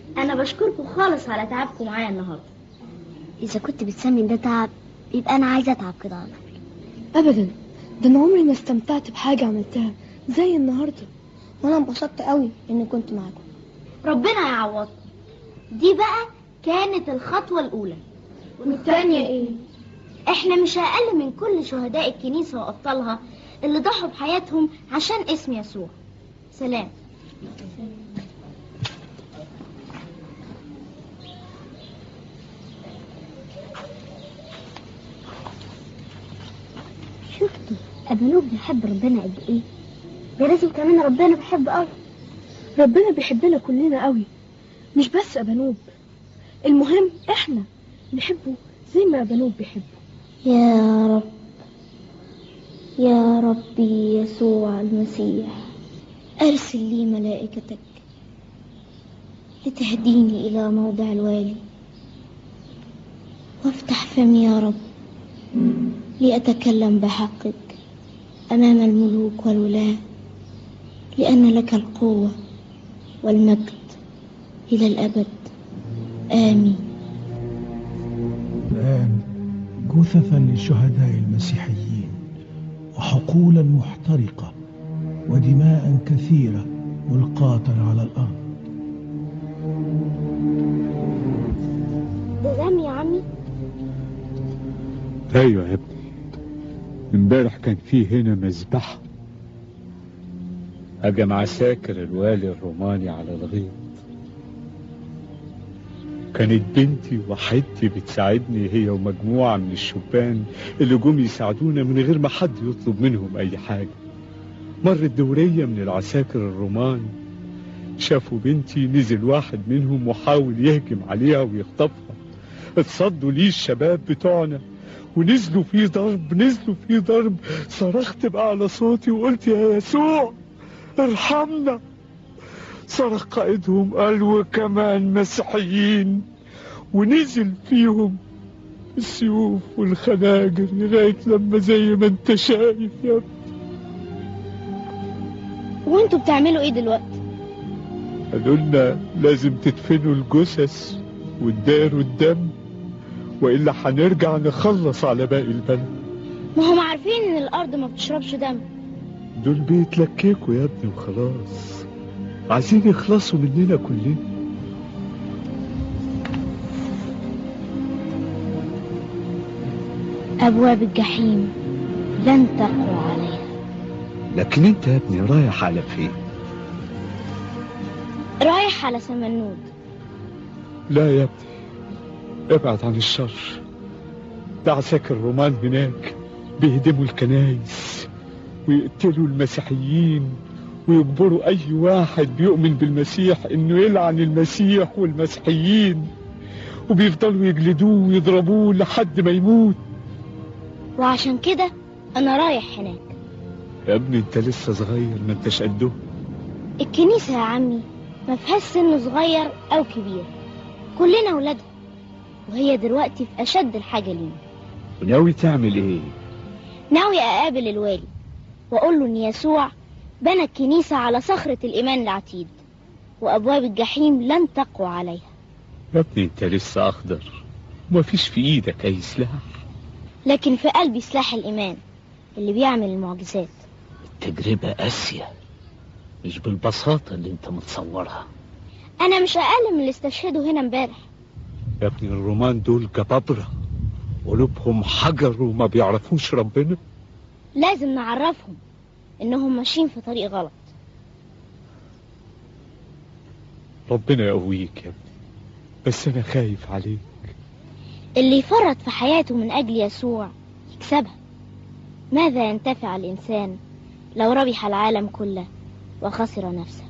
انا بشكركم خالص على تعبكم معايا النهارده إذا كنت بتسمي ده تعب يبقى أنا عايزة أتعب كده على طول ابدا ده انا عمري ما استمتعت بحاجه عملتها زي النهارده وأنا انبسطت قوي إني كنت معاكم ربنا يعوضكم دي بقى كانت الخطوة الأولى والتانية ايه احنا مش أقل من كل شهداء الكنيسة وأبطالها اللي ضحوا بحياتهم عشان اسم يسوع سلام شفتوا أبنوب بيحب ربنا قد إيه ده لازم كمان ربنا بيحبه قوي ربنا بيحبنا كلنا قوي مش بس ابانوب المهم احنا نحبه زي ما ابانوب بيحبه يا رب يا ربي يسوع المسيح أرسل لي ملائكتك لتهديني إلى موضع الوالي وافتح فمي يا رب لأتكلم بحقك أمام الملوك والولاة لأن لك القوة والمجد إلى الأبد آمين الآن جثثا للشهداء المسيحيين وحقولا محترقة ودماء كثيرة ملقاة على الأرض ده دم يا عمي ايوه يا ابني امبارح كان في هنا مذبحة هجم عساكر الوالي الروماني على الغيط كانت بنتي وحيدتي بتساعدني هي ومجموعة من الشبان اللي جم يساعدونا من غير ما حد يطلب منهم أي حاجة مرت دورية من العساكر الرومان شافوا بنتي نزل واحد منهم وحاول يهجم عليها ويخطفها اتصدوا ليه الشباب بتوعنا ونزلوا فيه ضرب نزلوا فيه ضرب صرخت بأعلى صوتي وقلت يا يسوع ارحمنا صرخ قائدهم قال وكمان مسيحيين ونزل فيهم السيوف والخناجر لغاية لما زي ما انت شايف يا ابني وانتوا بتعملوا ايه دلوقتي قالوا لنا لازم تدفنوا الجثث وتداروا الدم وإلا هنرجع نخلص على باقي البلد ما هم عارفين ان الارض ما بتشربش دم دول بيتلككوا يا ابني وخلاص عايزين يخلصوا مننا كلنا ابواب الجحيم لن تقوى عليها لكن انت يا ابني رايح على فين رايح على سمنود لا يا ابني ابعد عن الشر ده عساكر رومان هناك بيهدموا الكنايس ويقتلوا المسيحيين ويجبروا اي واحد بيؤمن بالمسيح انه يلعن المسيح والمسيحيين وبيفضلوا يجلدوه ويضربوه لحد ما يموت وعشان كده انا رايح هناك يا ابني انت لسه صغير ما انتش قده الكنيسة يا عمي ما فيهاش سن صغير او كبير كلنا ولادها وهي دلوقتي في اشد الحاجة لينا وناوي تعمل ايه ناوي اقابل الوالي واقول له ان يسوع بنى الكنيسة على صخرة الايمان العتيد وابواب الجحيم لن تقوى عليها يا ابني انت لسه اخضر ومفيش في ايدك اي سلاح لكن في قلبي سلاح الايمان اللي بيعمل المعجزات التجربة قاسية مش بالبساطة اللي انت متصورها انا مش اقل من اللي استشهدوا هنا امبارح يا ابني الرومان دول جبابرة قلوبهم حجر وما بيعرفوش ربنا لازم نعرفهم انهم ماشيين في طريق غلط ربنا يقويك يا ابني بس انا خايف عليك اللي يفرط في حياته من اجل يسوع يكسبها ماذا ينتفع الانسان لو ربح العالم كله وخسر نفسه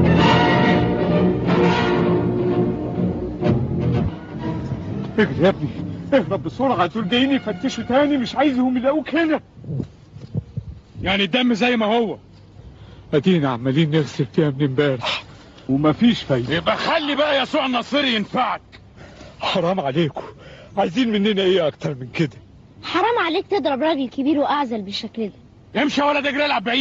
اجري يا ابني اهرب بسرعة دول جايين يفتشوا تاني مش عايزهم يلاقوك هنا يعني الدم زي ما هو ادينا عمالين نغسل فيها من امبارح ومفيش فايدة يبقى خلي بقى يسوع النصيري ينفعك حرام عليكم عايزين مننا ايه اكتر من كده حرام عليك تضرب راجل كبير واعزل بالشكل ده امشي يا ولد اجري العب بعيد